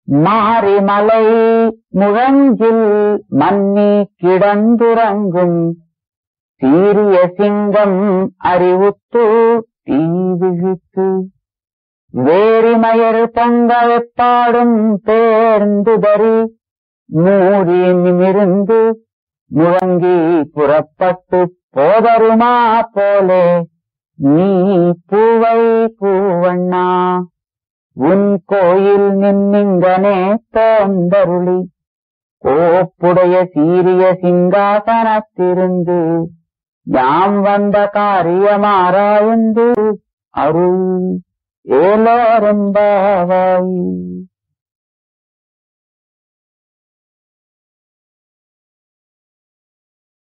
மாரிமலை முழஞ்சில் மன்னி கிடந்துறங்கும் சீரிய சிங்கம் அறிவுத்து தீ விழித்து வேரிமயர் பொங்கல் பாடும் பேர்ந்துதறி மூடி நிமிர்ந்து முழங்கி புறப்பட்டு போதருமா போலே நீ பூவை பூவண்ணா உன் கோயில் நின்னிங்கனே தோந்தருளி கோப்புடைய சீரிய சிங்காசனத்திருந்து யாம் வந்த காரியமாராய்ந்து அருள் ஏலோரம்பாவாய்